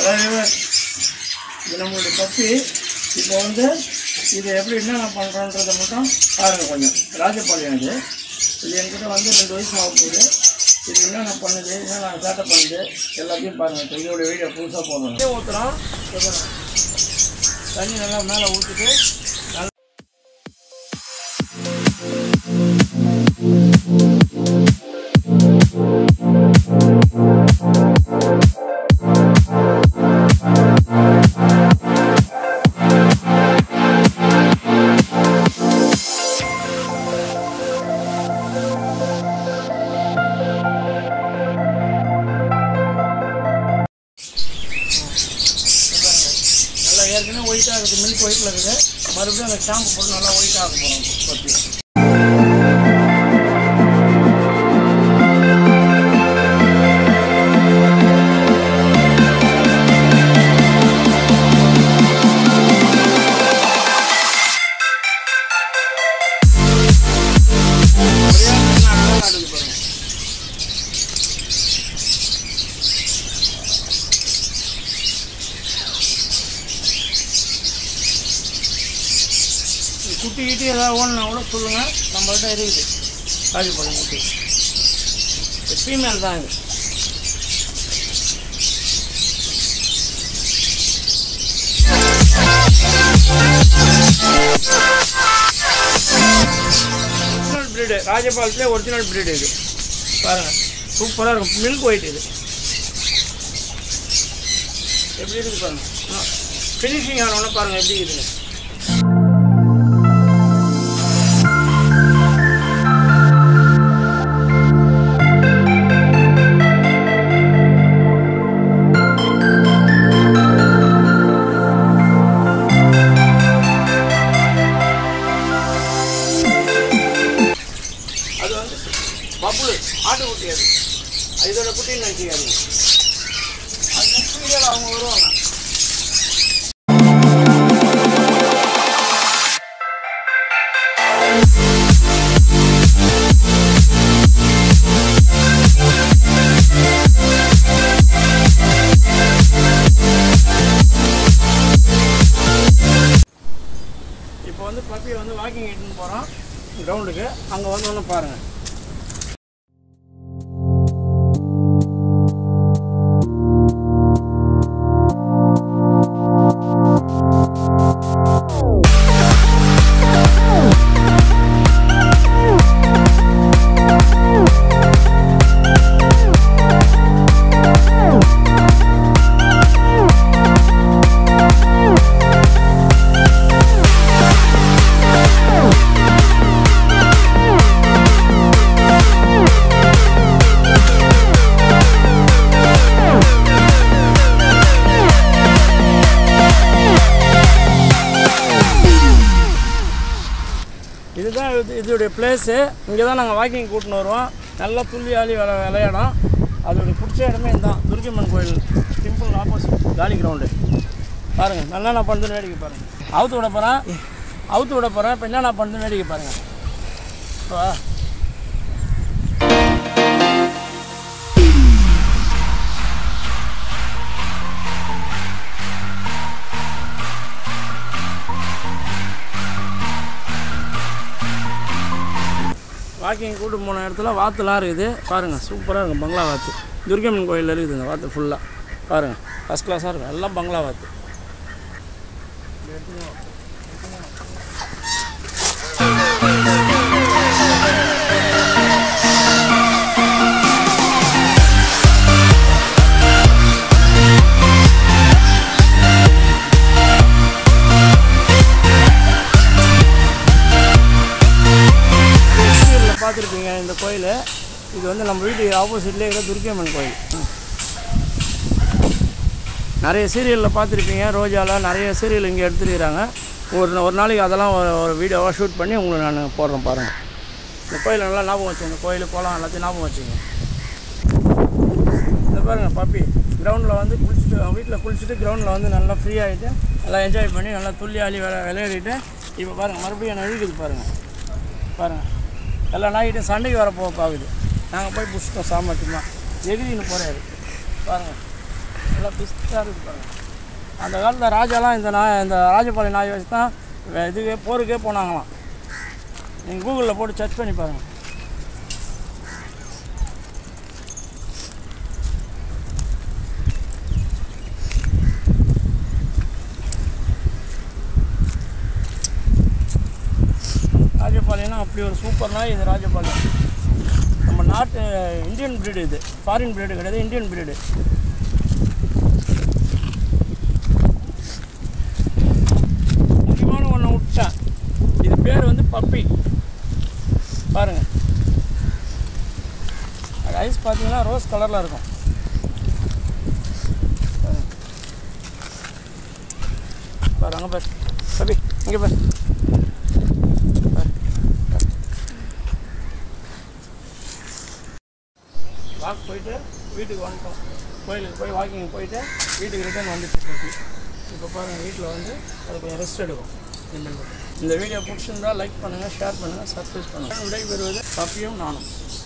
அதாவது இது நம்மளுடைய பப்பி இப்போ வந்து இது எப்படி என்னென்ன பண்ணுறோன்றதை மட்டும் பாருங்கள் கொஞ்சம் ராஜபாளையம் இது இது என்கிட்ட வந்து ரெண்டு வயசு ஆக போகுது இது என்னென்ன பண்ணுது என்னென்ன சேட்டை பண்ணுது எல்லாத்தையும் பாருங்கள் இப்போ இதோட வீடியோ புதுசாக போடணும் ஊற்றுறோம் தண்ணி நல்லா மேலே ஊற்றிட்டு நல்லா நல்லா ஏற்கனவே ஒயிட்டாக இருக்குது மில்க் ஒயிட்டில் இருக்குது மறுபடியும் அந்த ஷாம்பு போட்டு நல்லா ஒயிட்டாக போகிறோம் பப்பி பாருங்க குட்டி கிட்டி ஏதாவது ஓடனா கூட சொல்லுங்கள் நம்மள்ட்ட இருக்குது ராஜபாளையம் குட்டி இது ஃபீமேல் தான் இது ஒரிஜினல் ப்ரீடு ராஜபாளையத்துலேயே ஒரிஜினல் ப்ரீடு இது பாருங்கள் சூப்பராக இருக்கும் மில்க் ஒயிட் இது எப்படி இருக்குது பாருங்கள் ஃபினிஷிங் ஆனவொன்னே பாருங்கள் எப்படி இருக்குதுன்னு அது வந்து பப்புளு ஆட்டுக்குட்டி அது இதோட குட்டின்னு நினச்சிக்காதீங்க அது நெக்ஸ்ட் வீடியோவில் அவங்க வருவாங்க இப்போ வந்து பப்பியை வந்து வாக்கிங் இட்டுன்னு போகிறோம் கிரவுண்டுக்கு அங்கே வந்து ஒன்று பாருங்கள் இதுதான் இது இதோடைய பிளேஸு இங்கே தான் நாங்கள் வாக்கிங் கூட்டின்னு வருவோம் நல்லா துள்ளி ஆளி விளை விளையாடும் அதோடைய பிடிச்ச இடமே இதுதான் துர்க்கியம்மன் கோயில் டெம்பிள் ஆப்போசிட் காலி கிரவுண்டு பாருங்கள் நல்லா நான் பண்ணுறேன்னு வேடிக்கை பாருங்கள் அவுத்து விட போகிறேன் அவுத்து விட போகிறேன் இப்போ என்ன நான் பண்ணுறேன்னு வேடிக்கை பாருங்கள் வா வாக்கிங் கூட்டு போன இடத்துல வாத்துலாம் இருக்குது பாருங்கள் சூப்பராக இருக்கும் பங்களா வாத்து துர்கம்மன் கோயிலில் இருக்குது இந்த வாத்து ஃபுல்லாக பாருங்கள் ஃபஸ்ட் கிளாஸாக இருக்கும் எல்லாம் பங்களா வாத்து சீரியலில் பார்த்துருப்பீங்க இந்த கோயில் இது வந்து நம்ம வீட்டு ஆப்போசிட்லேயே இருக்கிற துர்க்கியம்மன் கோயில் நிறைய சீரியலில் பார்த்துருப்பீங்க ரோஜாவில் நிறைய சீரியல் இங்கே எடுத்துருக்கிறாங்க ஒரு ஒரு நாளைக்கு அதெல்லாம் ஒரு ஒரு வீடியோவாக ஷூட் பண்ணி உங்களுக்கு நான் போடுறேன் பாருங்கள் இந்த கோயிலை நல்லா ஞாபகம் வச்சுங்க கோயில் குளம் எல்லாத்தையும் ஞாபகம் வச்சுங்க இந்த பாருங்கள் பப்பி கிரவுண்டில் வந்து குளிச்சுட்டு வீட்டில் குளிச்சுட்டு கிரவுண்டில் வந்து நல்லா ஃப்ரீ ஆகிட்டு நல்லா என்ஜாய் பண்ணி நல்லா துள்ளி ஆளி விளை விளையாடிட்டு இப்போ பாருங்கள் மறுபடியும் என்ன இழுக்குது பாருங்கள் பாருங்கள் எல்லா நாய்கிட்டையும் சண்டைக்கு வர போக பார்க்குது நாங்கள் போய் பிடிச்சிட்டோம் சாமர்த்தியமாக எகிரின்னு போகிறாரு பாருங்கள் நல்லா பிஸ்டாக இருக்கு பாருங்க அந்த காலத்தில் ராஜாலாம் இந்த நாய் இந்த ராஜபாளைய நாய் வச்சு தான் வே- இதுக்கே போருக்கே போனாங்களாம் நீங்கள் கூகுளில் போட்டு சர்ச் பண்ணி பாருங்கள் ராஜபாளையம்னா அப்படி ஒரு சூப்பர் நாய் இது ராஜபாளையம் நம்ம நாட்டு இந்தியன் breed இது ஃபாரின் breed கிடையாது இந்தியன் breed முக்கியமான ஒன்று விட்டேன் இது பேர் வந்து பப்பி பாருங்க அது ஐஸ் பார்த்தீங்கன்னா ரோஸ் கலரில் இருக்கும் பாரு அங்கே பாரு பப்பி இங்கே பாரு வாக் போயிட்டு வீட்டுக்கு வந்துட்டோம் கோயிலுக்கு போய் வாக்கிங் போயிட்டு வீட்டுக்கு ரிட்டர்ன் வந்துட்டு பப்பி இப்போ பாருங்கள் வீட்டில் வந்து அது கொஞ்சம் ரெஸ்ட் எடுக்கும் இனிமேல் மட்டும். இந்த வீடியோ பிடிச்சிருந்தா லைக் பண்ணுங்கள் ஷேர் பண்ணுங்கள் சப்ஸ்கிரைப் பண்ணுங்கள் விடைபெறுவது பப்பியும் நானும்